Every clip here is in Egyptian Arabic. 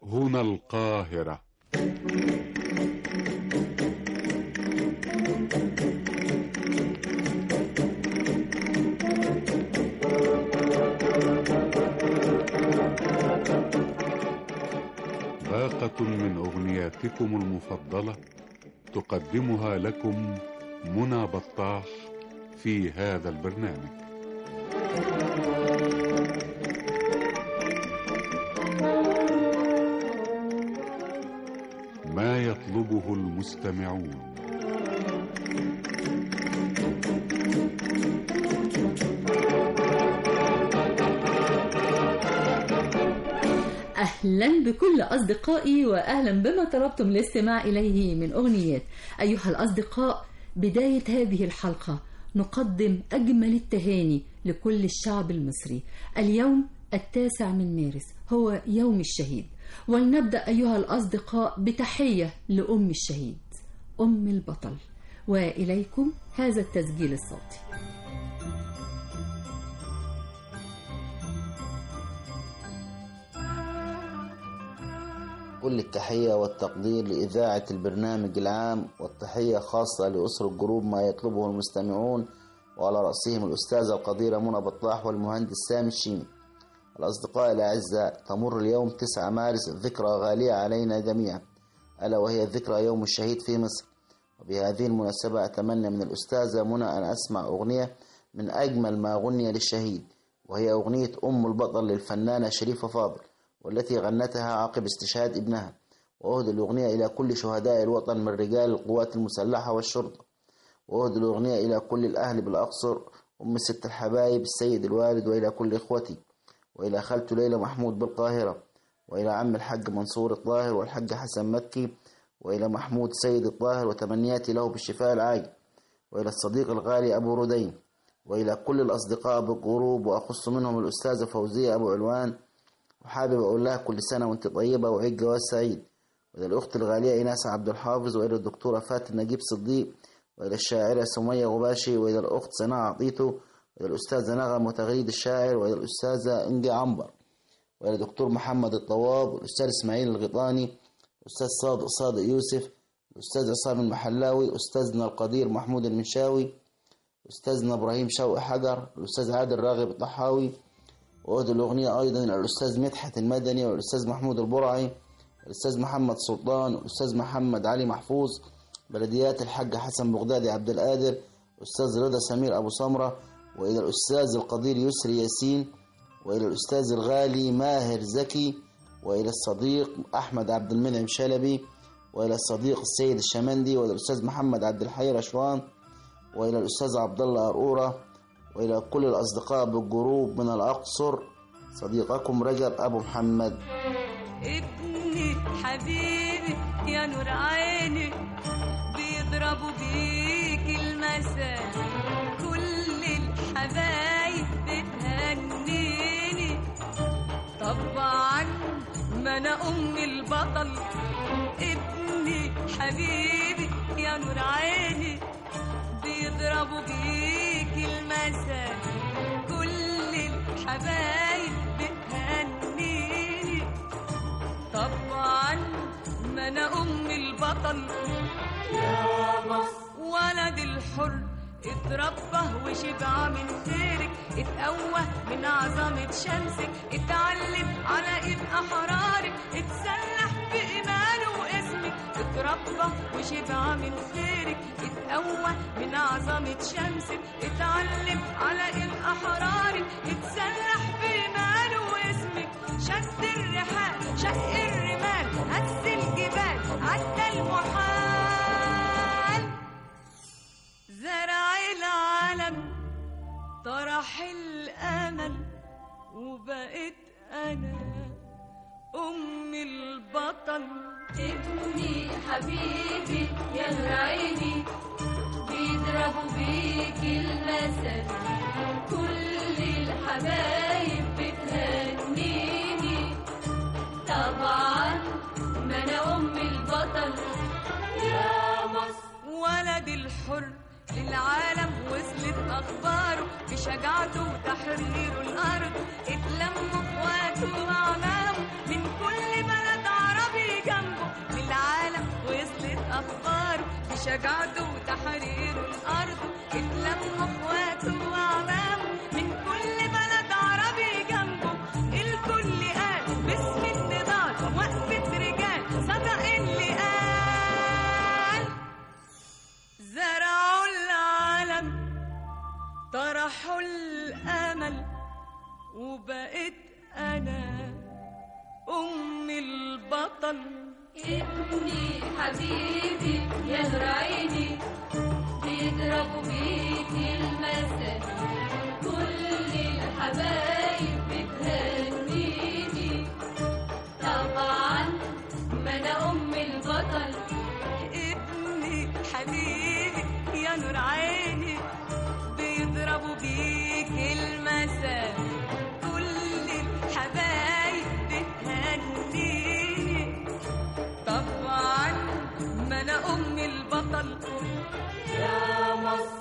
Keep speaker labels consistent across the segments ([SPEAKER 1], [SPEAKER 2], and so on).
[SPEAKER 1] هنا القاهرة باقة من أغنياتكم المفضلة تقدمها لكم منى بطاح في هذا البرنامج ما يطلبه المستمعون
[SPEAKER 2] أهلا بكل أصدقائي وأهلا بما طلبتم الاستماع إليه من أغنيات أيها الأصدقاء بداية هذه الحلقة نقدم أجمل التهاني لكل الشعب المصري اليوم التاسع من مارس هو يوم الشهيد ولنبدأ أيها الأصدقاء بتحية لأم الشهيد أم البطل وإليكم هذا التسجيل الصوتي
[SPEAKER 3] كل التحية والتقدير لإذاعة البرنامج العام والتحية خاصة لأسر الجروب ما يطلبه المستمعون وعلى رأسهم الأستاذة القديرة منى بطاح والمهندس سامي الشيمي الأصدقاء الأعزاء تمر اليوم 9 مارس ذكرى غالية علينا جميعا ألا وهي ذكرى يوم الشهيد في مصر وبهذه المناسبة أتمنى من الأستاذة منى أن أسمع أغنية من أجمل ما غني للشهيد وهي أغنية أم البطل للفنانة شريفة فاضل والتي غنتها عقب استشهاد ابنها وأهدي الأغنية إلى كل شهداء الوطن من رجال القوات المسلحة والشرطة وأهدي الأغنية إلى كل الأهل بالأقصر أم ست الحبايب السيد الوالد وإلى كل إخوتي وإلى خالته ليلى محمود بالقاهرة وإلى عم الحاج منصور الطاهر والحاج حسن مكي وإلى محمود سيد الطاهر وتمنياتي له بالشفاء العاجل وإلى الصديق الغالي أبو ردين وإلى كل الأصدقاء بالجروب وأخص منهم الأستاذة فوزية أبو علوان وحابب أقول لها كل سنة وأنت طيبة وعيد جواز سعيد وإلى الأخت الغالية إيناس عبد الحافظ وإلى الدكتورة فاتن نجيب صديق وإلى الشاعرة سمية غباشي وإلى الأخت سناء عطيتو وإلى الأستاذة نغم وتغريد الشاعر وإلى الأستاذة إنجي عنبر وإلى الدكتور محمد الطواب والأستاذ إسماعيل الغيطاني الأستاذ صادق صادق يوسف الأستاذ عصام المحلاوي أستاذنا القدير محمود المنشاوي أستاذنا إبراهيم شوقي حجر الأستاذ عادل راغب الطحاوي وأهدي الأغنية أيضا إلى الأستاذ مدحت المدني والأستاذ محمود البرعي الأستاذ محمد سلطان والأستاذ محمد علي محفوظ بلديات الحاج حسن بغدادي عبد القادر أستاذ رضا سمير أبو سمرة وإلى الأستاذ القدير يسري ياسين وإلى الأستاذ الغالي ماهر زكي وإلى الصديق أحمد عبد المنعم شلبي وإلى الصديق السيد الشمندي وإلى الأستاذ محمد عبد الحي رشوان وإلى الأستاذ عبد الله أرقورة وإلى كل الأصدقاء بالجروب من الأقصر صديقكم رجب أبو محمد
[SPEAKER 4] ابني حبيبي يا نور عيني بيضربوا بيك المثل كل الحبايب بتهنيني طبعا ما انا ام البطل ابني حبيبي يا نور عيني بيضربوا بيك المثل كل الحبايب بتهنيني طبعا ما انا ام البطل يا مصر ولد الحر اتربى وشبع من خيرك اتقوى من عظمة شمسك اتعلم على ايد احرارك اتسلح بإيمانه واسمك اتربى وشبع من خيرك اتقوى من عظمة شمسك اتعلم على ايد احرارك اتسلح بإيمانه واسمك شد الرحال شق الرمال هز الجبال عدى المحال زرع العالم طرح الامل وبقيت انا ام البطل
[SPEAKER 5] ابني حبيبي يا نور عيني بيضربوا بيك المثل كل الحبايب بتهنيني طبعا ما انا ام البطل يا مصر
[SPEAKER 4] ولد الحر للعالم وصلت اخباره بشجاعته وتحرير الارض اتلموا اخواته واعمامه من كل بلد بشجاعته وتحرير الأرض اتلموا اخواته وأعمامه من كل بلد عربي جنبه الكل قال باسم النضال وقفة رجال صدق اللي قال زرعوا العالم طرحوا الأمل وبقيت أنا أم البطل
[SPEAKER 5] ابني حبيبي يا نور عيني بيضربوا بيك المثل كل الحبايب بتهنيني طبعا ما انا ام البطل
[SPEAKER 4] ابني حبيبي يا نور عيني بيضربوا بيك المثل كل الحبايب بتهنيني طبعا ما انا ام البطل
[SPEAKER 5] يا مصر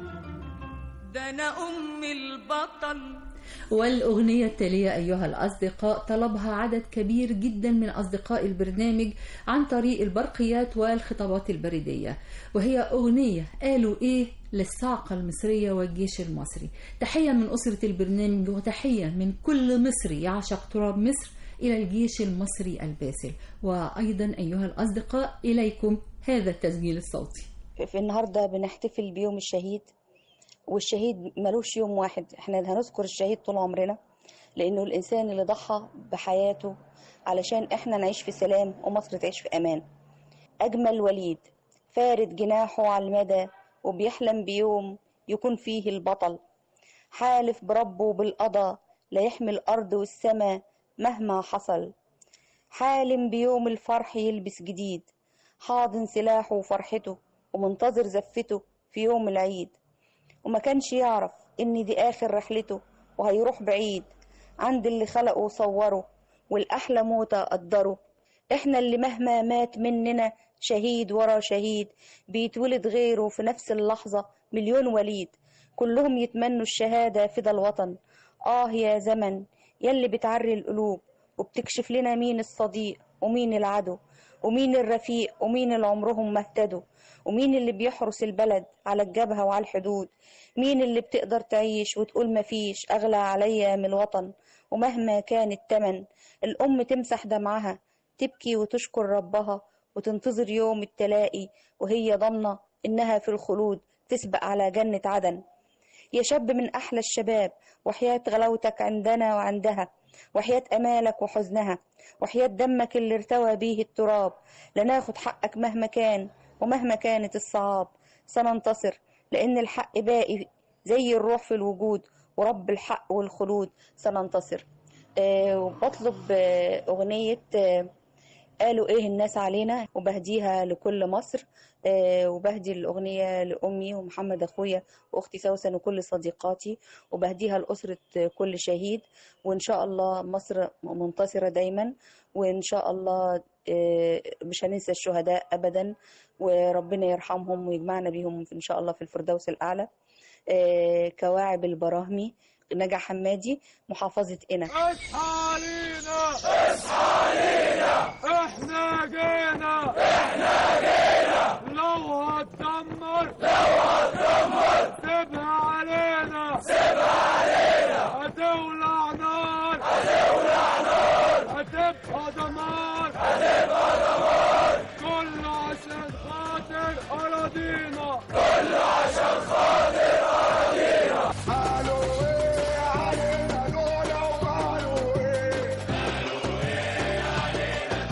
[SPEAKER 4] ده انا ام البطل
[SPEAKER 2] والأغنية التالية أيها الأصدقاء طلبها عدد كبير جدا من أصدقاء البرنامج عن طريق البرقيات والخطابات البريدية وهي أغنية قالوا إيه للصاعقة المصرية والجيش المصري تحية من أسرة البرنامج وتحية من كل مصري يعشق تراب مصر إلى الجيش المصري الباسل وأيضا أيها الأصدقاء إليكم هذا التسجيل الصوتي
[SPEAKER 6] في النهارده بنحتفل بيوم الشهيد والشهيد ملوش يوم واحد احنا هنذكر الشهيد طول عمرنا لانه الانسان اللي ضحى بحياته علشان احنا نعيش في سلام ومصر تعيش في امان اجمل وليد فارد جناحه على المدى وبيحلم بيوم يكون فيه البطل حالف بربه بالقضا لا يحمي الارض والسما مهما حصل حالم بيوم الفرح يلبس جديد حاضن سلاحه وفرحته ومنتظر زفته في يوم العيد وما كانش يعرف ان دي اخر رحلته وهيروح بعيد عند اللي خلقه وصوره والاحلى موتة قدره احنا اللي مهما مات مننا شهيد ورا شهيد بيتولد غيره في نفس اللحظة مليون وليد كلهم يتمنوا الشهادة فدا الوطن آه يا زمن يلي بتعري القلوب وبتكشف لنا مين الصديق ومين العدو ومين الرفيق ومين اللي عمرهم ما اهتدوا ومين اللي بيحرس البلد على الجبهة وعلى الحدود مين اللي بتقدر تعيش وتقول مفيش أغلى عليا من الوطن ومهما كان التمن الأم تمسح دمعها تبكي وتشكر ربها وتنتظر يوم التلاقي وهي ضامنة إنها في الخلود تسبق على جنة عدن يا شاب من أحلى الشباب وحياة غلاوتك عندنا وعندها وحياة أمالك وحزنها وحياة دمك اللي ارتوى بيه التراب لناخد حقك مهما كان ومهما كانت الصعاب سننتصر لأن الحق باقي زي الروح في الوجود ورب الحق والخلود سننتصر آه وبطلب آه أغنية آه قالوا ايه الناس علينا وبهديها لكل مصر آه وبهدي الأغنية لأمي ومحمد أخويا وأختي سوسن وكل صديقاتي وبهديها لأسرة كل شهيد وإن شاء الله مصر منتصرة دايما وإن شاء الله آه مش هننسى الشهداء أبدا وربنا يرحمهم ويجمعنا بيهم إن شاء الله في الفردوس الأعلى آه كواعب البراهمي نجا حمادي محافظة قنا
[SPEAKER 7] اصحى علينا اصحى علينا احنا جينا احنا جينا لو هتدمر لو هتدمر سيبها علينا سيبها علينا هتولع نار هتولع نار هتبقى دمار هتبقى دمار كله عشان خاطر اراضينا كله عشان خاطر اراضينا قالوا ايه علينا دول وقالوا ايه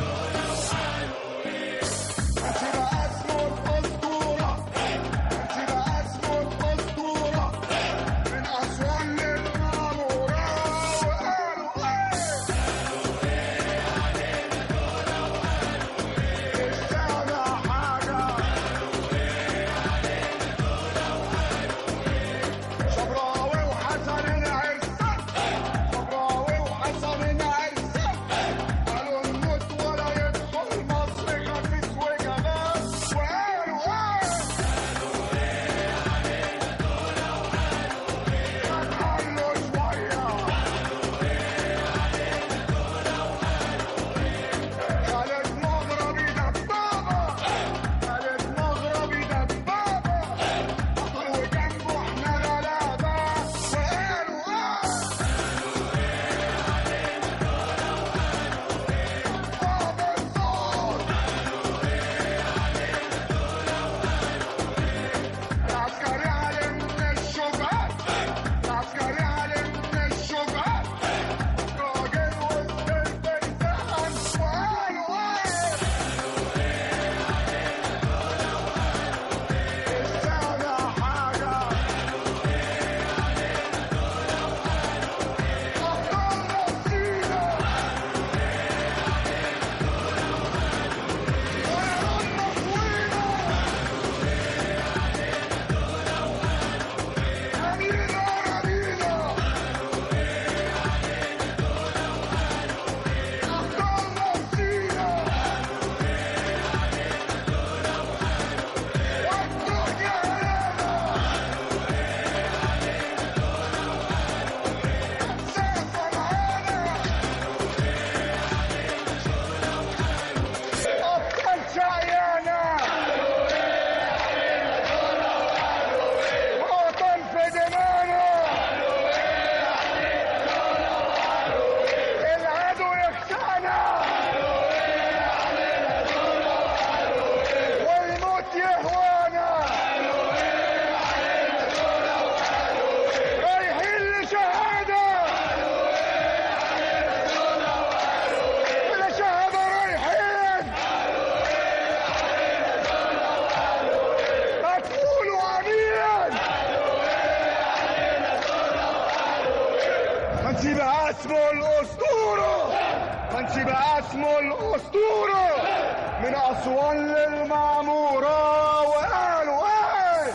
[SPEAKER 7] اسمه الاسطوره منسي بقى اسمه الاسطوره من اسوان للمعموره وقالوا ايه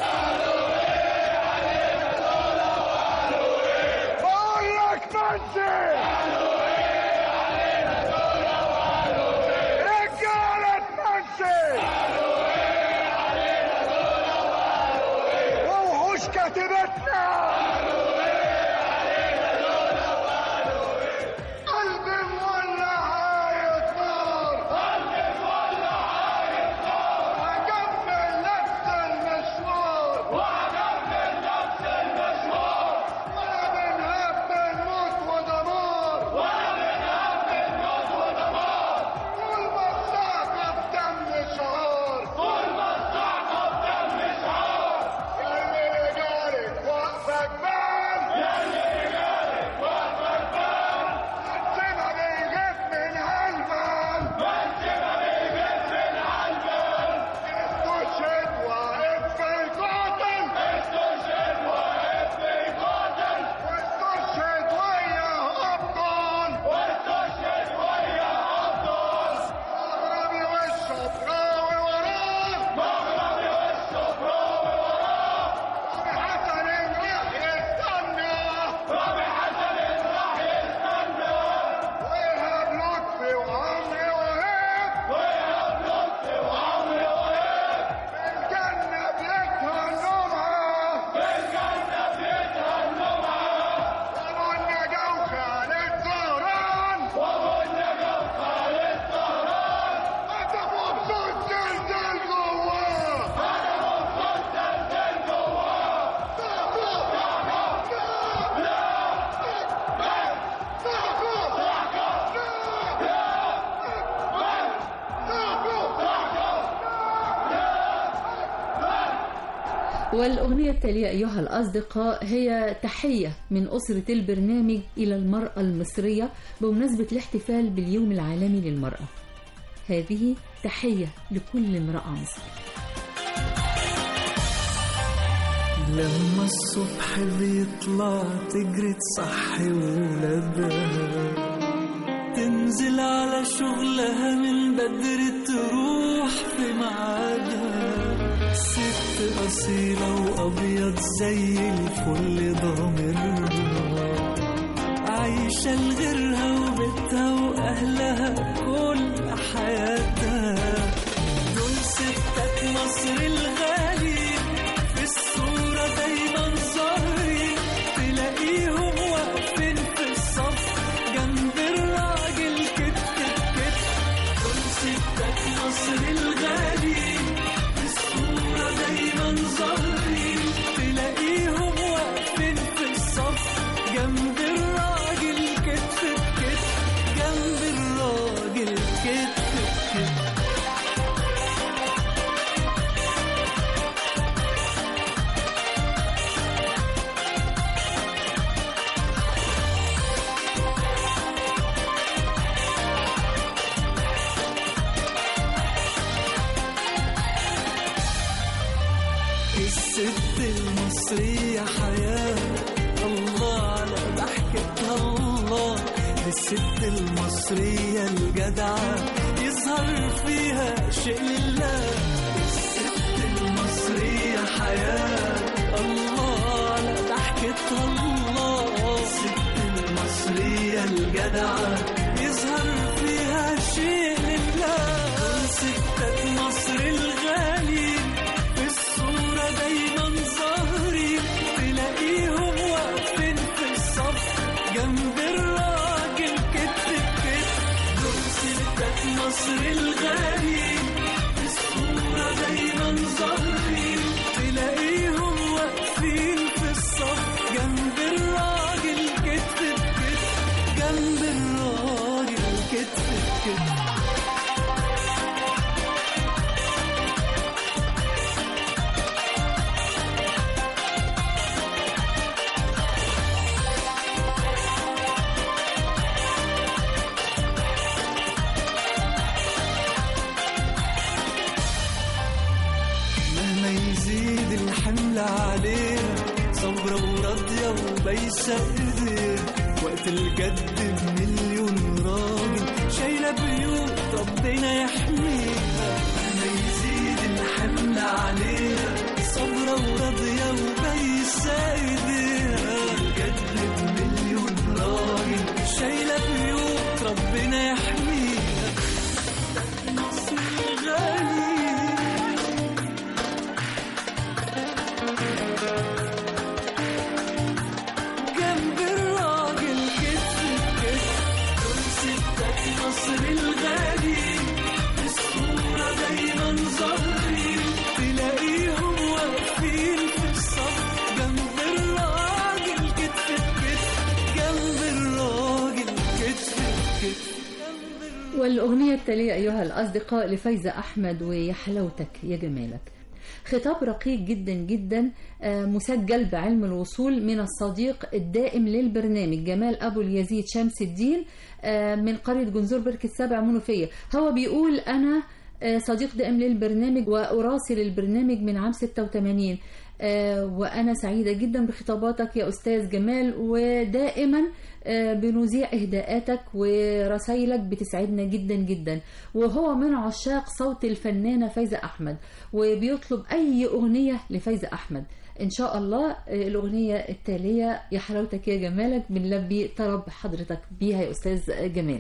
[SPEAKER 7] بقول لك منسي رجالة منسي ووحوش كاتبتنا قلبي مولع عايط نار قلبي مولع عايط نار هكمل نفس المشوار وهكمل نفس المشوار ولا بنهب بنموت ودمار ولا بنهب بنموت ودمار طول ما الصعقة بدم شعار طول ما الصعقة بدم شعار ياللي رجالك واقفة جبال ياللي رجالك واقفة جبال منسبة بيجيب من هالبال منسبة بيجيب من هالبال استشهد واقف في القاتل استشهد واقف في القاتل واستشهد وياه أبطال واستشهد وياه أبطال مغربي والشبراوي وراه مغربي والشبراوي وراه رامي حسن راح يستنى رامي حسن راح يستنى وإيهاب لطفي وعمري وهيب وإيهاب لطفي وعمري وهيب الجنة بيتهنوا معاه الجنة بيتهنوا معاه وابو النجا وخالد زهران وابو النجا وخالد زهران انت مبسوط زلزال جواه انا مبسوط زلزال جواه
[SPEAKER 2] والأغنية التالية أيها الأصدقاء هي تحية من أسرة البرنامج إلى المرأة المصرية بمناسبة الاحتفال باليوم العالمي للمرأة هذه تحية لكل امرأة مصرية
[SPEAKER 8] لما الصبح بيطلع تجري تصحي ولادها تنزل على شغلها من بدري تروح في ميعادها ست أصيلة وأبيض زي الفل ضامرها عايشة لغيرها وبيتها وأهلها كل حياتها دول ستات مصر الغالي في الصورة دايما ظاهرين تلاقيهم واقفين في الصف جنب الراجل كتف كتف دول ستات مصر الغالي في الصورة دايما ظاهرين تلاقيهم واقفين في الصف جنب الراجل كتف كتف جنب الراجل كتف كتف الست المصرية حياة الله على ضحكتها الله الست المصرية الجدعة يظهر فيها شيء لله الست المصرية حياة الله على ضحكتها الله الست المصرية الجدعة يظهر فيها شيء لله ستات مصر الغالي في الصورة دايما ظاهرين تلاقيهم واقفين في الصف جنب الراجل كتف بكتف دول ستات مصر الغالي في الصورة دايما ظاهرين تلاقيهم واقفين في الصف جنب الراجل كتف بكتف جنب الراجل كتف بكتف مهما يزيد الحمل علينا صبرة وراضية وبايسة ايدينا وقت الجد بمليون راجل شايلة بيوت ربنا يحميها مهما يزيد الحمل عليها صبرة وراضية وبايسة ايديها الجد بمليون راجل شايلة بيوت ربنا يحميها مصر غالي جنب الراجل كتف كتف دول ستات مصر الغالي في الصورة دايما ظاهرين تلاقيهم واقفين في الصف جنب الراجل كتف كتف جنب الراجل كتف كتف
[SPEAKER 2] والأغنية التالية أيها الأصدقاء لفايزة أحمد ويا حلاوتك يا جمالك خطاب رقيق جدا جدا آه، مسجل بعلم الوصول من الصديق الدائم للبرنامج جمال أبو اليزيد شمس الدين آه، من قرية جنزور بركة سبع منوفية هو بيقول أنا آه، صديق دائم للبرنامج وأراسل البرنامج من عام 86 آه، وأنا سعيدة جدا بخطاباتك يا أستاذ جمال ودائما آه، بنذيع إهداءاتك ورسائلك بتسعدنا جدا جدا وهو من عشاق صوت الفنانة فايزة أحمد وبيطلب أي أغنية لفايزة أحمد إن شاء الله آه، الأغنية التالية يا حلاوتك يا جمالك بنلبي طلب حضرتك بيها يا أستاذ جمال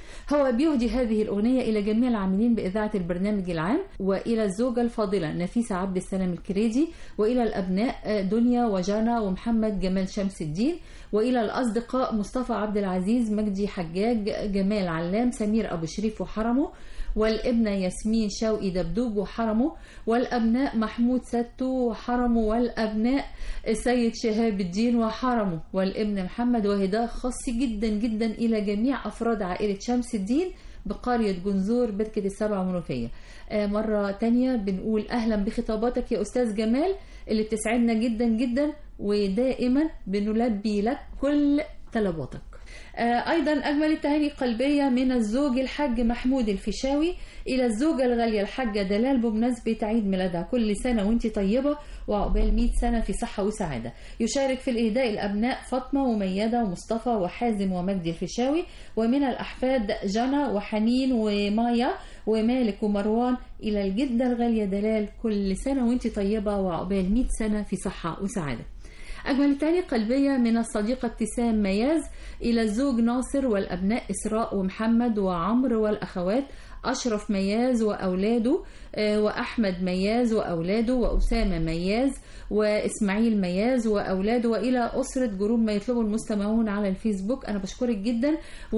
[SPEAKER 2] هو بيهدي هذه الأغنية إلى جميع العاملين بإذاعة البرنامج العام وإلى الزوجة الفاضلة نفيسة عبد السلام الكريدي وإلى الأبناء دنيا وجانا ومحمد جمال شمس الدين وإلى الأصدقاء مصطفى عبد العزيز مجدي حجاج جمال علام سمير أبو شريف وحرمه والابنة ياسمين شوقي دبدوب وحرمه والأبناء محمود ستو وحرمه والأبناء السيد شهاب الدين وحرمه والابن محمد وهداه خاص جدا جدا إلى جميع أفراد عائلة شمس الدين بقرية جنزور بركة السبع منوفية آه، مرة تانية بنقول أهلا بخطاباتك يا أستاذ جمال اللي بتسعدنا جدا جدا ودائما بنلبي لك كل طلباتك آه، أيضا أجمل التهاني القلبية من الزوج الحاج محمود الفيشاوي إلى الزوجة الغالية الحاجة دلال بمناسبة عيد ميلادها كل سنة وانت طيبة وعقبال 100 سنة في صحة وسعادة يشارك في الإهداء الأبناء فاطمة وميادة ومصطفى وحازم ومجدي الفيشاوي ومن الأحفاد جنى وحنين ومايا ومالك ومروان إلى الجدة الغالية دلال كل سنة وانت طيبة وعقبال 100 سنة في صحة وسعادة أجمل التهاني قلبية من الصديقة ابتسام مياز إلى الزوج ناصر والأبناء إسراء ومحمد وعمرو والأخوات أشرف مياز وأولاده آه، وأحمد مياز وأولاده وأسامة مياز وإسماعيل مياز وأولاده وإلى أسرة جروب ما يطلبه المستمعون على الفيسبوك أنا بشكرك جدا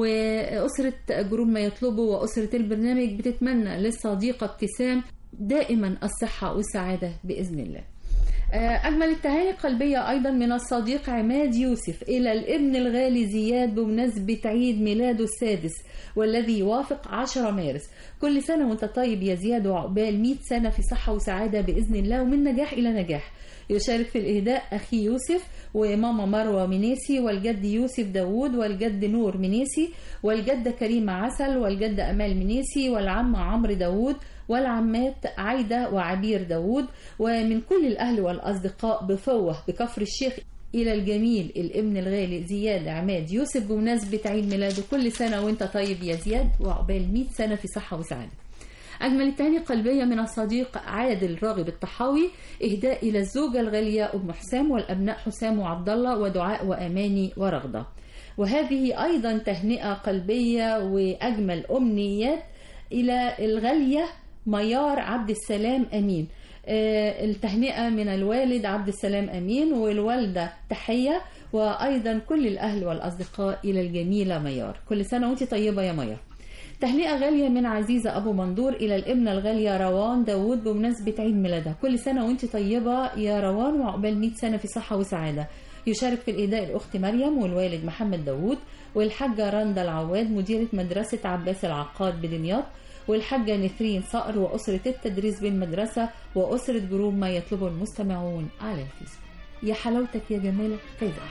[SPEAKER 2] وأسرة جروب ما يطلبه وأسرة البرنامج بتتمنى للصديقة ابتسام دائما الصحة والسعادة بإذن الله أجمل التهاني القلبية أيضا من الصديق عماد يوسف إلى الابن الغالي زياد بمناسبة عيد ميلاده السادس والذي يوافق 10 مارس كل سنة وانت طيب يا زياد وعقبال 100 سنة في صحة وسعادة بإذن الله ومن نجاح إلى نجاح يشارك في الإهداء أخي يوسف وماما مروة منيسي والجد يوسف داوود والجد نور منيسي والجدة كريمة عسل والجدة أمال منيسي والعم عمرو داوود والعمات عايدة وعبير داوود ومن كل الأهل والأصدقاء بفوه بكفر الشيخ إلى الجميل الابن الغالي زياد عماد يوسف بمناسبة عيد ميلاده كل سنة وانت طيب يا زياد وعقبال 100 سنة في صحة وسعادة أجمل التهاني قلبية من الصديق عادل راغب الطحاوي إهداء إلى الزوجة الغالية أم حسام والأبناء حسام وعبد الله ودعاء وأماني ورغدة وهذه أيضا تهنئة قلبية وأجمل أمنيات إلى الغالية ميار عبد السلام أمين آه، التهنئة من الوالد عبد السلام أمين والوالدة تحية وأيضا كل الأهل والأصدقاء إلى الجميلة ميار كل سنة وانت طيبة يا ميار تهنئة غالية من عزيزة أبو مندور إلى الابنة الغالية روان داوود بمناسبة عيد ميلادها كل سنة وانت طيبة يا روان وعقبال 100 سنة في صحة وسعادة يشارك في الإهداء الأخت مريم والوالد محمد داوود والحاجة رندا العواد مديرة مدرسة عباس العقاد بدمياط والحاجة نثرين صقر وأسرة التدريس بالمدرسة وأسرة جروب ما يطلبه المستمعون على الفيسبوك يا حلاوتك يا جمالك فايزة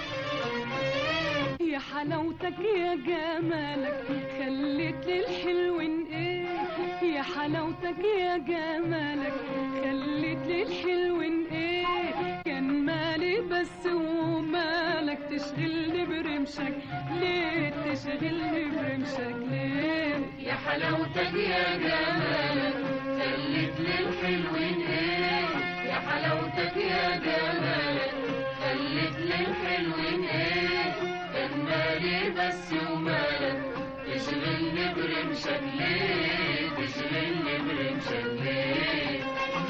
[SPEAKER 5] يا حلاوتك يا جمالك خليت للحلوين ايه يا حلاوتك يا جمالك خليت للحلوين ايه كان مالي بس ومالك تشغلني برمش برمشك ليه تشغلني برمشك ليه
[SPEAKER 8] يا حلاوتك يا جمالك خليت للحلوين ايه يا حلاوتك يا جمالك خليت للحلوين ايه كان مالي بس ومالك تشغلني برمشك ليه تشغلني برمشك ليه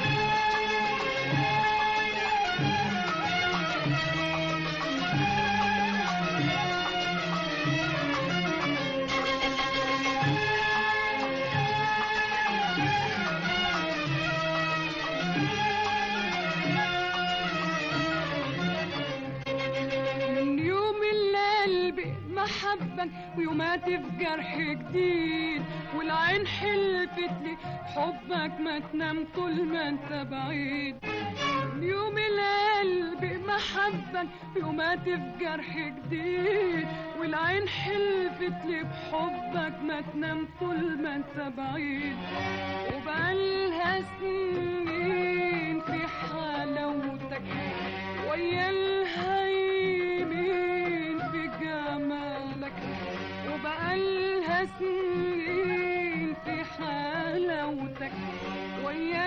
[SPEAKER 5] من يوم اللي قلبي محبك ويومات في جرح جديد والعين حلفت لي حبك ما تنام طول ما انت بعيد من يوم اللي قلبي محبك ويومات في جرح جديد والعين حلفت لي بحبك ما تنام طول ما انت بعيد وبقالها سنين في حلاوتك ويا الهيمين في جمالك وبقالها سنين في حلاوتك ويا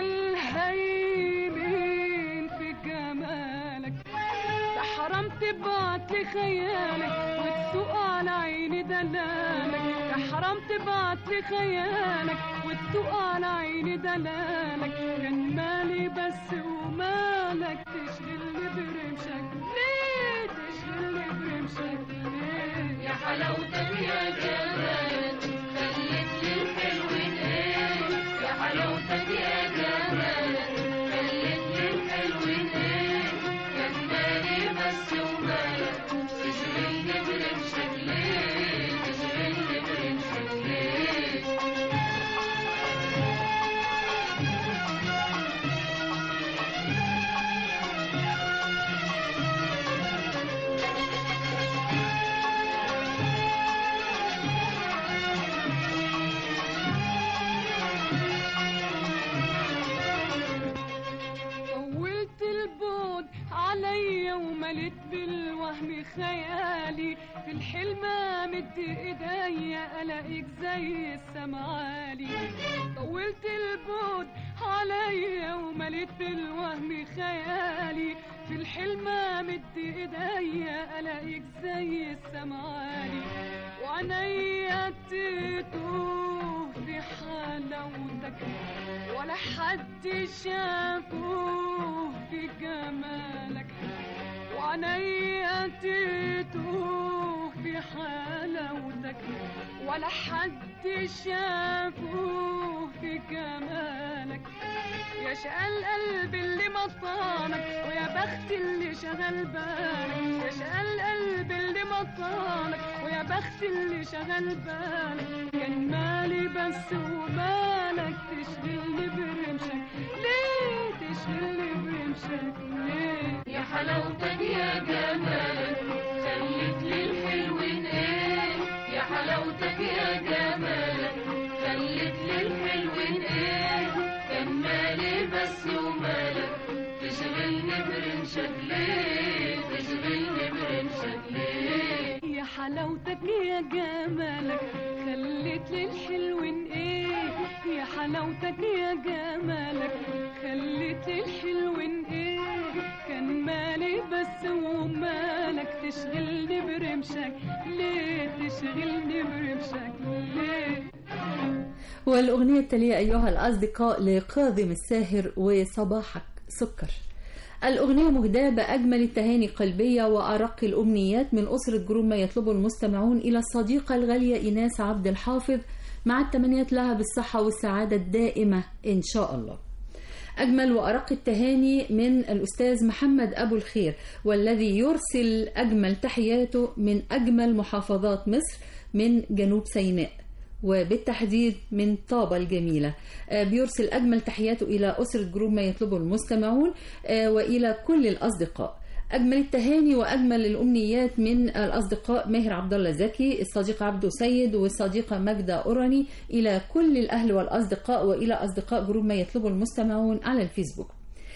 [SPEAKER 5] الهيمين في جمالك ده حرام تبعت لي خيالك وتسوق على عيني دلالك ده حرام تبعت لي خيالك وتسوق على عيني دلالك كان مالي بس ومالك تشغلني برمشك ليه تشغلني برمشك ليه
[SPEAKER 8] يا حلاوتك يا جمالك خليت للحلوين ايه يا حلاوتك يا جمالك خليت للحلوين ايه كان مالي بس ومالك تشغلني برمشك ليه تشغلني برمشك ليه
[SPEAKER 5] طولت البعد عليا ومليت بالوهم خيالي في الحلم مد ايديا الاقيك زي السمعالي طولت البعد عليا ومليت بالوهم خيالي في الحلم مد ايديا الاقيك زي السمعالي وعينيا تتوه في حلاوتك ولا حد شافوه في جمالك وعينيا تتوه في حلاوتك ولا حد شافوه في جمالك يا شقى القلب اللي مطانك ويا بخت اللي شغل بالك يا شقى القلب اللي مطانك ويا بخت اللي شغل بالك كان مالي بس ومالك تشغلني برمشك ليه تشغلني برمشك ليه
[SPEAKER 8] يا حلاوتك يا جمالك خليت للحلوين ايه يا حلاوتك يا جمالك خليت للحلوين ايه كان مالي بس ومالك تشغلني برمشك ليه تشغلني برمشك ليه
[SPEAKER 5] يا حلاوتك يا جمالك خليت للحلوين ايه يا حلاوتك يا جمالك خليت للحلوين ايه كان مالي بس ومالك تشغلني برمشك ليه تشغلني برمشك ليه
[SPEAKER 2] والأغنية التالية أيها الأصدقاء لقاضم الساهر وصباحك سكر الأغنية مهداة بأجمل التهاني القلبية وأرق الأمنيات من أسرة جروب ما يطلبه المستمعون إلى الصديقة الغالية إيناس عبد الحافظ مع التمنيات لها بالصحة والسعادة الدائمة إن شاء الله أجمل وأرق التهاني من الأستاذ محمد أبو الخير والذي يرسل أجمل تحياته من أجمل محافظات مصر من جنوب سيناء وبالتحديد من طابة الجميلة آه، بيرسل أجمل تحياته إلى أسرة جروب ما يطلبه المستمعون آه، وإلى كل الأصدقاء أجمل التهاني وأجمل الأمنيات من الأصدقاء ماهر عبد الله زكي الصديق عبده سيد والصديقة ماجدة أوراني إلى كل الأهل والأصدقاء وإلى أصدقاء جروب ما يطلبه المستمعون على الفيسبوك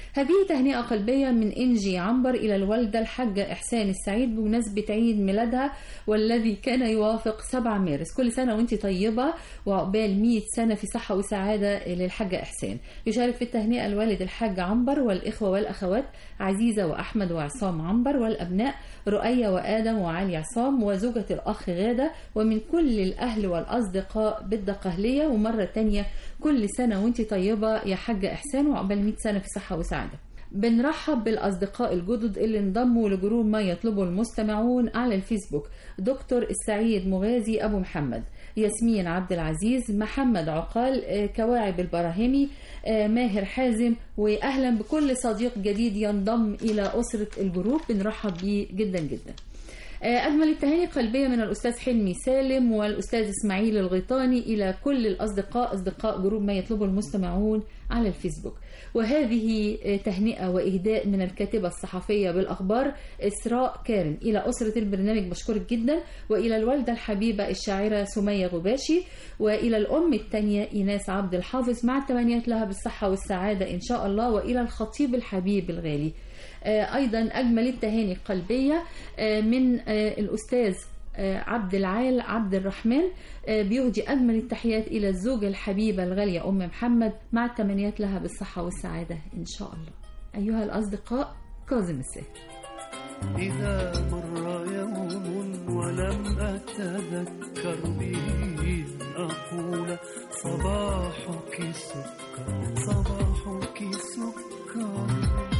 [SPEAKER 2] هذه تهنئة قلبية من إنجي عنبر إلى الوالدة الحاجة إحسان السعيد بمناسبة عيد ميلادها والذي كان يوافق 7 مارس كل سنة وانت طيبة وعقبال 100 سنة في صحة وسعادة للحاجة إحسان يشارك في التهنئة الوالد الحاج عنبر والإخوة والأخوات عزيزة وأحمد وعصام عنبر والأبناء رؤية وآدم وعلي عصام وزوجة الأخ غادة ومن كل الأهل والأصدقاء بالدقهلية ومرة تانية كل سنة وانت طيبة يا حاجة إحسان وعقبال 100 سنة في صحة وسعادة بنرحب بالأصدقاء الجدد اللي انضموا لجروب ما يطلبه المستمعون على الفيسبوك دكتور السعيد مغازي أبو محمد ياسمين عبد العزيز محمد عقال آه، كواعب البراهيمي آه، ماهر حازم وأهلا بكل صديق جديد ينضم إلى أسرة الجروب بنرحب بيه جدا جدا آه، أجمل التهاني قلبية من الأستاذ حلمي سالم والأستاذ إسماعيل الغيطاني إلى كل الأصدقاء أصدقاء جروب ما يطلبه المستمعون على الفيسبوك وهذه آه، تهنئة وإهداء من الكاتبة الصحفية بالأخبار إسراء كارم إلى أسرة البرنامج بشكرك جدا وإلى الوالدة الحبيبة الشاعرة سمية غباشي وإلى الأم الثانية إيناس عبد الحافظ مع التمنيات لها بالصحة والسعادة إن شاء الله وإلى الخطيب الحبيب الغالي آه، أيضا أجمل التهاني القلبية آه، من آه، الأستاذ آه، عبد العال عبد الرحمن آه، بيهدي أجمل التحيات إلى الزوجة الحبيبة الغالية أم محمد مع التمنيات لها بالصحة والسعادة إن شاء الله أيها الأصدقاء كاظم الساهر
[SPEAKER 9] إذا مر يوم ولم أتذكر به أقول صباحك سكر صباحك سكر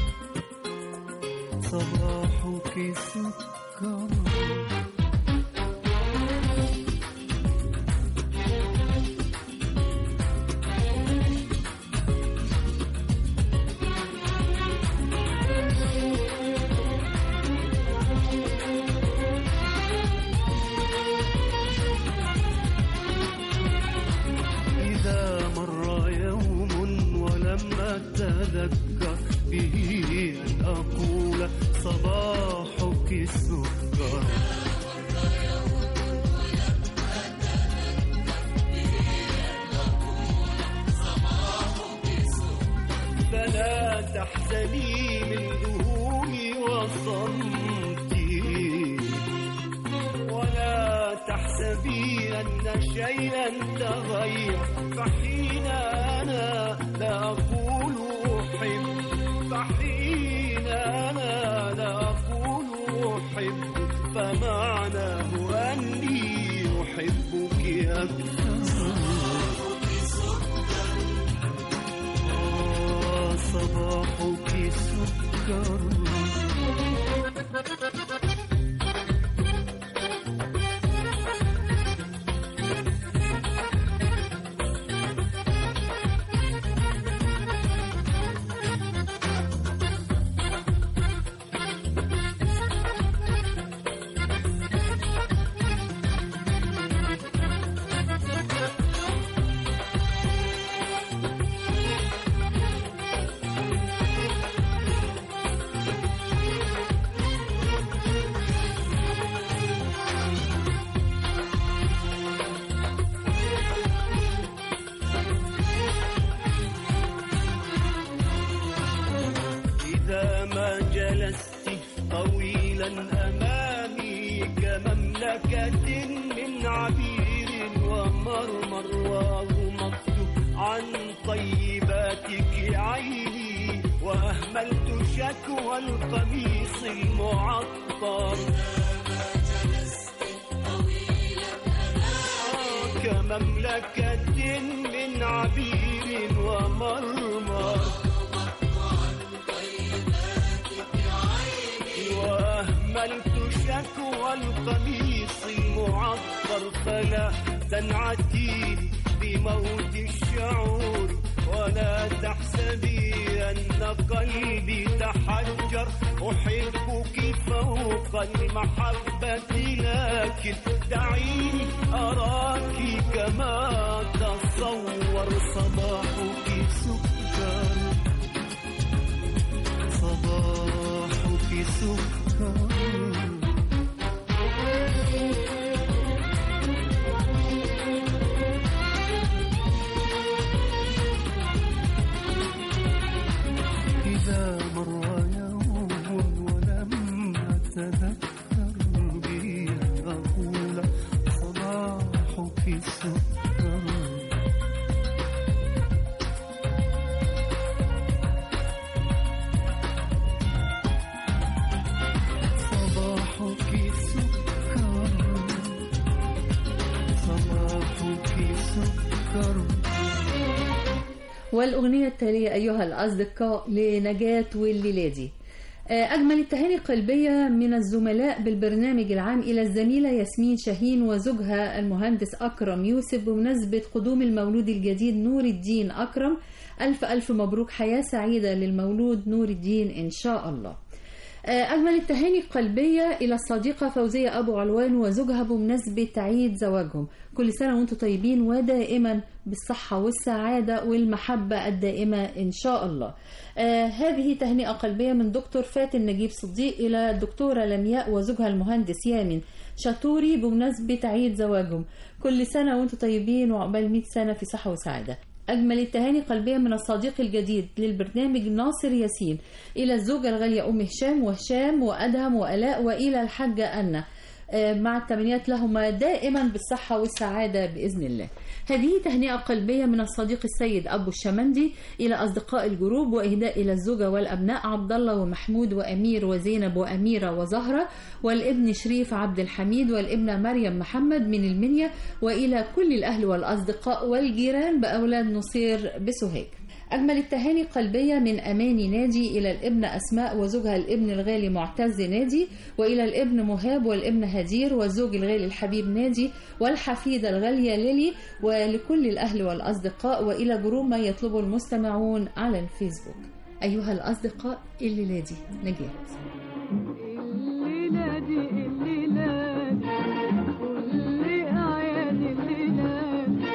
[SPEAKER 9] صباحك سكر إذا مر يوم ولم أتذكر به أن أقول صباحك سكر فلا تحزني من ذهولي وصمتي ولا تحسبي أن شيئا تغير فحين أنا لا أقول أحب فحين أنا لا أقول أحب فمعناه أني أحبك أكثر آه، صباحك سكر إذا ما جلست طويلا أمامي كمملكة من عبير ومرمر وغمضت عن طيباتك عيني وأهملت شكوى القميص المعطر آه، كمملكة من عبير ومرمر وأهملت شكوى القميص المعطر فلا تنعتي بموت الشعور ولا تحسبي أن قلبي تحجر أحبك فوق المحبة لكن دعيني أراك كما تصور صباحك سكر صباحك سكر إذا
[SPEAKER 2] والأغنية التالية أيها الأصدقاء لنجاة والليلادي آه، أجمل التهاني القلبية من الزملاء بالبرنامج العام إلى الزميلة ياسمين شاهين وزوجها المهندس أكرم يوسف بمناسبة قدوم المولود الجديد نور الدين أكرم ألف ألف مبروك حياة سعيدة للمولود نور الدين إن شاء الله آه، أجمل التهاني القلبية إلى الصديقة فوزية أبو علوان وزوجها بمناسبة عيد زواجهم كل سنة وأنتم طيبين ودائما بالصحة والسعادة والمحبة الدائمة إن شاء الله آه هذه تهنئة قلبية من دكتور فاتن نجيب صديق إلى الدكتورة لمياء وزوجها المهندس يامن شاتوري بمناسبة عيد زواجهم كل سنة وأنتم طيبين وعقبال 100 سنة في صحة وسعادة أجمل التهاني قلبية من الصديق الجديد للبرنامج ناصر ياسين إلى الزوجة الغالية أم هشام وهشام وأدهم وألاء وإلى الحاجة أنا آه، مع التمنيات لهما دائما بالصحة والسعادة بإذن الله هذه تهنئة قلبية من الصديق السيد أبو الشمندي إلى أصدقاء الجروب وإهداء إلى الزوجة والأبناء عبد الله ومحمود وأمير وزينب وأميرة وزهرة والابن شريف عبد الحميد والابنة مريم محمد من المنيا وإلى كل الأهل والأصدقاء والجيران بأولاد نصير بسوهاج أجمل التهاني قلبية من أماني نادي إلى الابن أسماء وزوجها الابن الغالي معتز نادي وإلى الابن مهاب والابن هدير والزوج الغالي الحبيب نادي والحفيدة الغالية ليلي ولكل الأهل والأصدقاء وإلى جروب ما يطلبه المستمعون على الفيسبوك أيها الأصدقاء الليلة دي نجاة
[SPEAKER 5] الليلة دي الليلة دي كل أعياد الليلة دي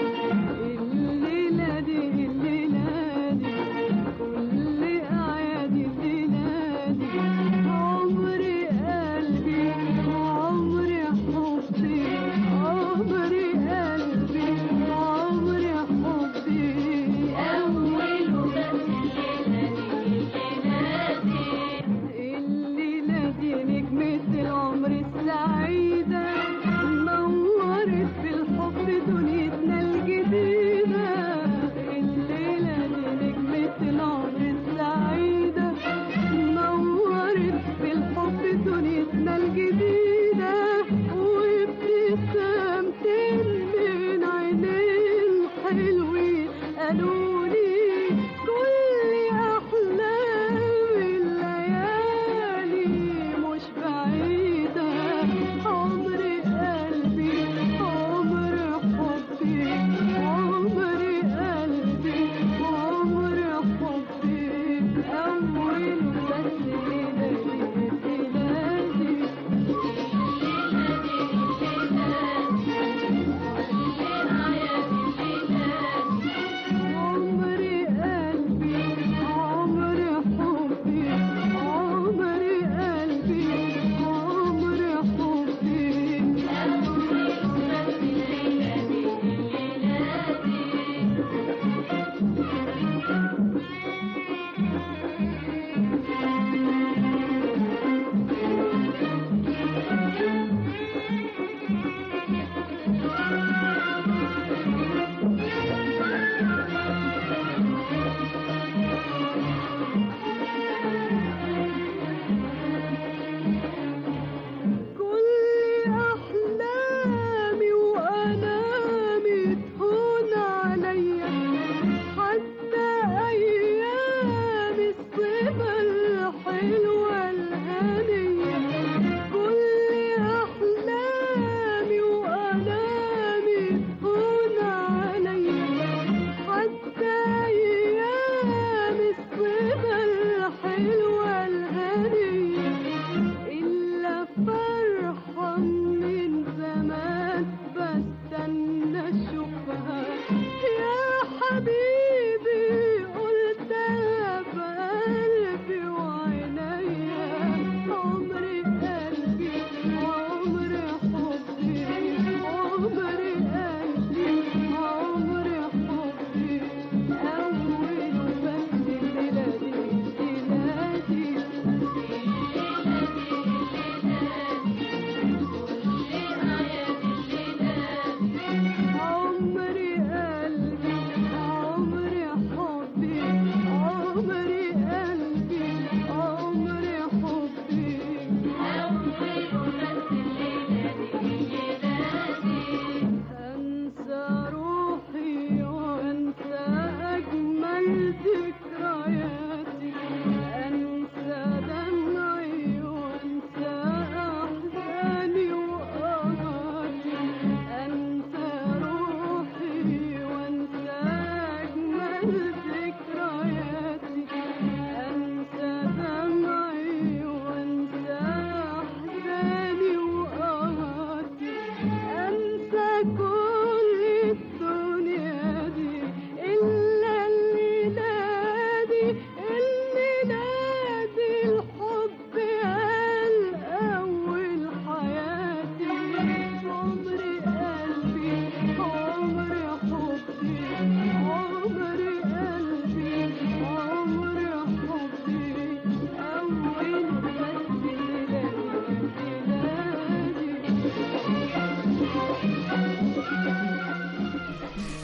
[SPEAKER 5] الليلة دي الليلة دي كل أعياد الليلة دي عمري قلبي وعمري حبي عمري قلبي وعمري حبي أول بس الليلة دي الليلة دي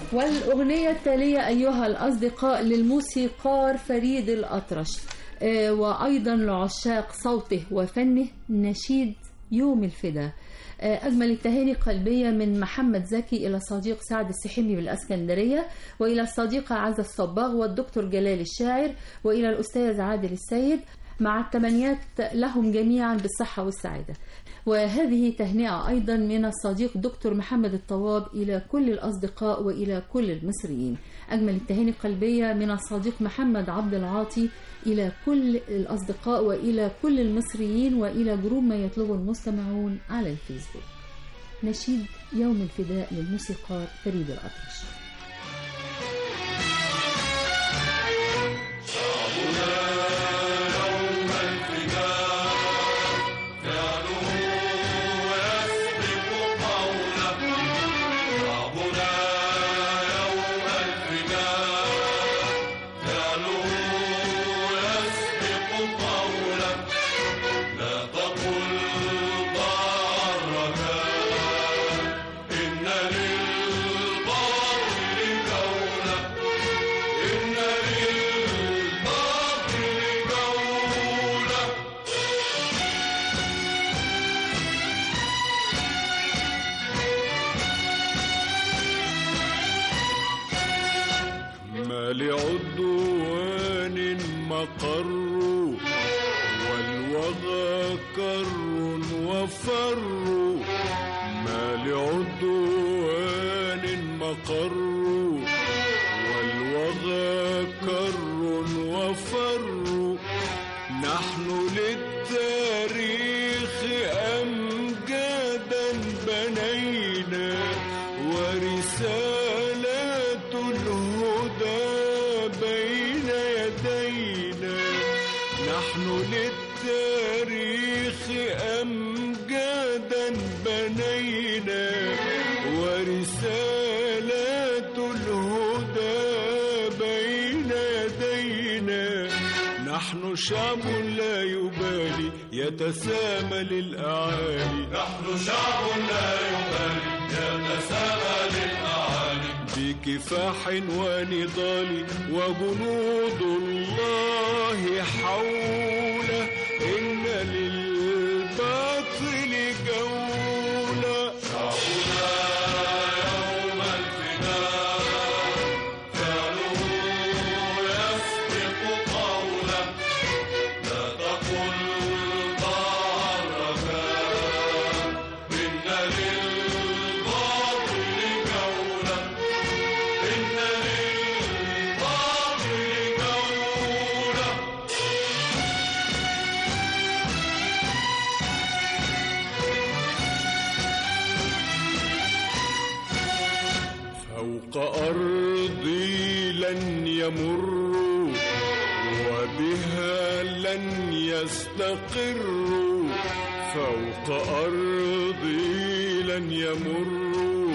[SPEAKER 2] والأغنية التالية أيها الأصدقاء للموسيقار فريد الأطرش آه، وأيضا لعشاق صوته وفنه نشيد يوم الفدا آه، أجمل التهاني قلبية من محمد زكي إلى صديق سعد السحيمي بالأسكندرية وإلى الصديقة عزة الصباغ والدكتور جلال الشاعر وإلى الأستاذ عادل السيد مع التمنيات لهم جميعا بالصحة والسعادة وهذه تهنئة أيضا من الصديق دكتور محمد الطواب إلى كل الأصدقاء وإلى كل المصريين أجمل التهاني القلبية من الصديق محمد عبد العاطي إلى كل الأصدقاء وإلى كل المصريين وإلى جروب ما يطلبه المستمعون على الفيسبوك نشيد يوم الفداء للموسيقار فريد الأطرش
[SPEAKER 10] ما لعدوان مقر والوغى كر وفر ما لعدوان مقر والوغى كر وفر نحن للتاريخ أمجادا بنينا ورسالات الهدى بين يدينا نحن للتاريخ أمجادا بنينا ورسالات الهدى بين يدينا نحن شعب لا يبالي يتسامى للأعالي نحن شعب لا يبالي يتسامى للأعالي بكفاح ونضال وجنود الله حوله إن للباطل جولة شعبنا يوم الفداء فعله يسبق قوله لا تقل ضارك إن للباطل جولة إن للباطل جولة فوق أرضي لن يمروا وبها لن يستقروا فوق أرضي لن يمروا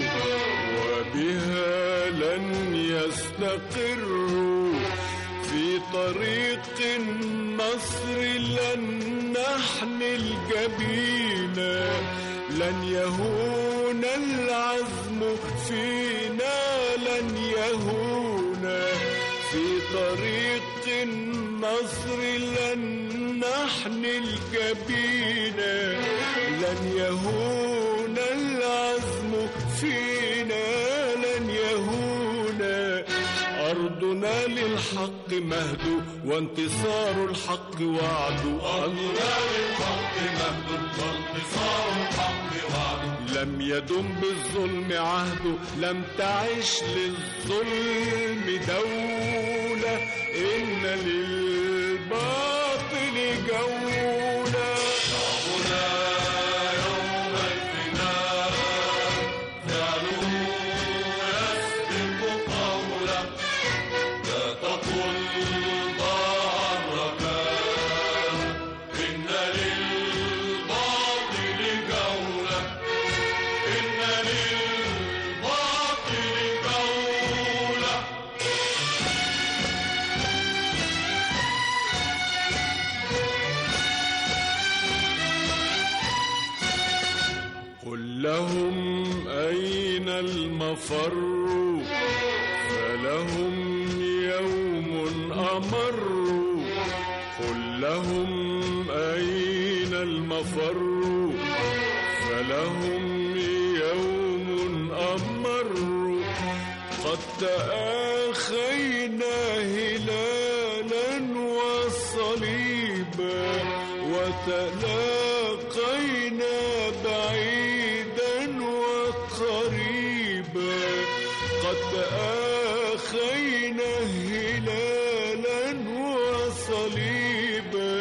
[SPEAKER 10] وبها لن يستقروا في طريق النصر لن نحمل جبينا لن يهون العزم فينا لن يهون في طريق النصر لن نحمل جبينا لن يهون العزم فينا لن يهون أرضنا للحق مهد وانتصار الحق وعد أرضنا للحق مهد وانتصار الحق وعد لم يدم بالظلم عهد لم تعش للظلم دولة إن للباطل جولة شعبنا يوم الفداء فعله يسبق قوله لا تقل ضارك إن للباطل جولة إن للباطل جولة قل لهم أين المفر
[SPEAKER 9] فلهم يوم أمر قل لهم أين المفر فلهم يوم أمر قد تآخينا هلالا وصليبا وتلاقينا بعيدا وقريبا قد تآخينا هلالا وصليبا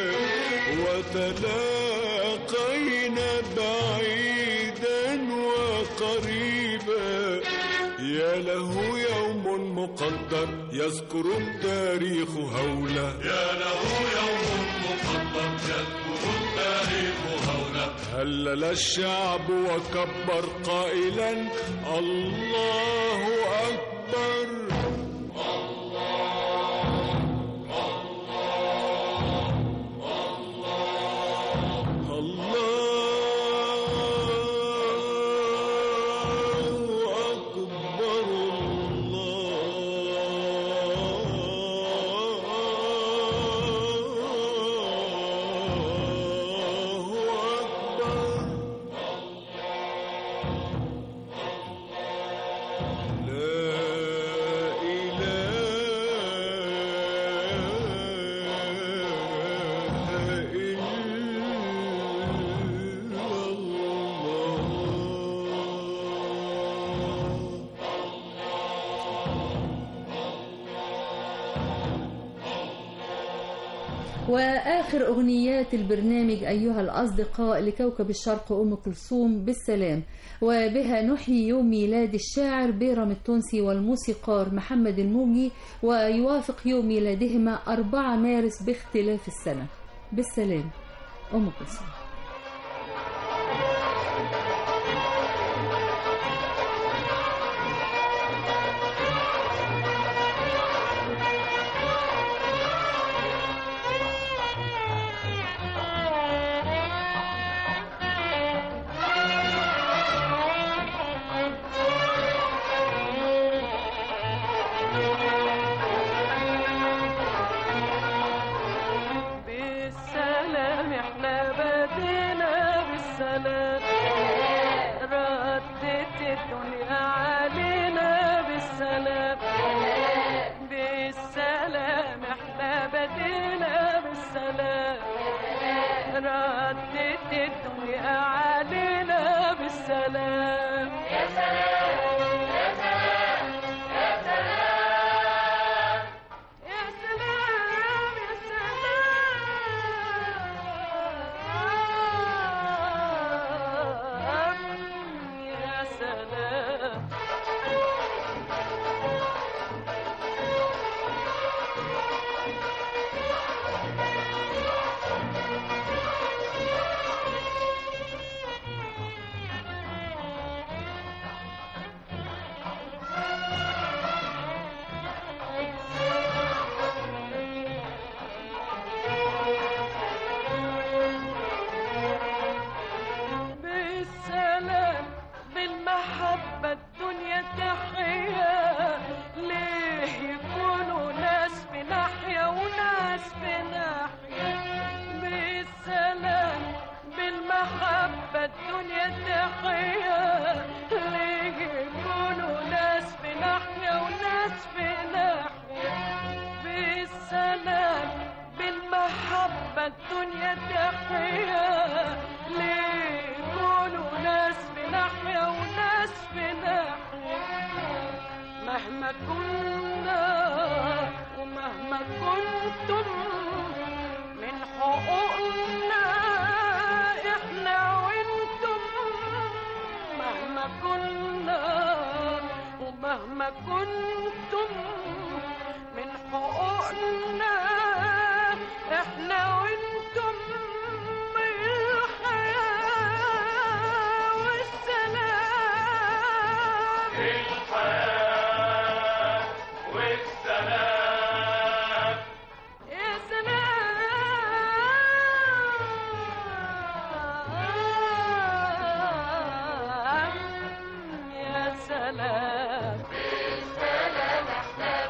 [SPEAKER 9] وتلاقينا بعيدا وقريبا يا له يوم مقدر يذكر التاريخ هولا
[SPEAKER 10] يا له يوم مقدر يذكر التاريخ هولا
[SPEAKER 9] هلل الشعب وكبر قائلا الله أكبر الله أكبر الله أكبر لا إله إلا الله
[SPEAKER 2] وآخر أغنيات البرنامج أيها الأصدقاء لكوكب الشرق أم كلثوم بالسلام وبها نحيي يوم ميلاد الشاعر بيرم التونسي والموسيقار محمد الموجي ويوافق يوم ميلادهما 4 مارس باختلاف السنة بالسلام أم كلثوم
[SPEAKER 5] بالسلام احنا بدينا بالسلام ردت الدنيا علينا بالسلام بالسلام احنا بدينا بالسلام ردت الدنيا علينا بالسلام يا سلام يا سلام يا سلام يا سلام يا سلام يا سلام بالسلام بالمحبة الدنيا تحيا ليه يكونوا ناس في ناحية وناس في ناحية بالسلام بالمحبة الدنيا تحيا ليه يكونوا ناس في ناحية وناس في ناحية بالسلام بالمحبة الدنيا تحيا ليه يكونوا ناس في ناحية وناس في ناحية مهما كنا ومهما كنتم من حقوقنا احنا وانتم مهما كنا ومهما كنتم من حقوقنا احنا وانتم الحياة والسلام
[SPEAKER 10] الحياة والسلام
[SPEAKER 5] يا سلام يا سلام بالسلام احنا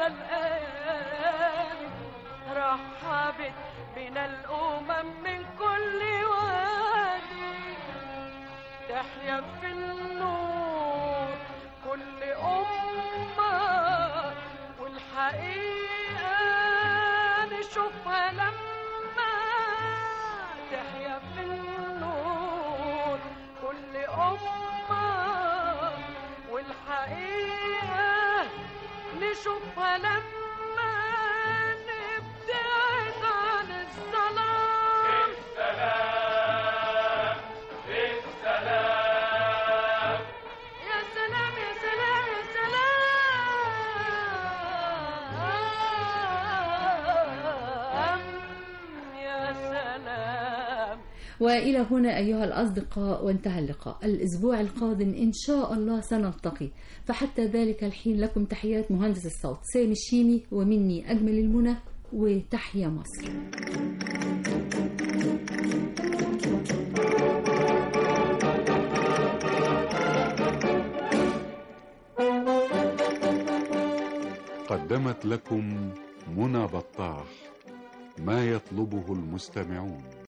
[SPEAKER 5] الآن رحبت بنا الأمم من كل وادي تحيا في النور كل أمة والحقيقة نشوفها لما تحيا في النور كل أمة والحقيقة نشوفها لما نبتعد عن الظلام يا سلام يا سلام يا سلام يا سلام
[SPEAKER 2] والى هنا ايها الاصدقاء وانتهى اللقاء الاسبوع القادم ان شاء الله سنلتقي فحتى ذلك الحين لكم تحيات مهندس الصوت سامي الشيمي ومني اجمل المنى وتحيا مصر
[SPEAKER 1] قدمت لكم منى بطاح ما يطلبه المستمعون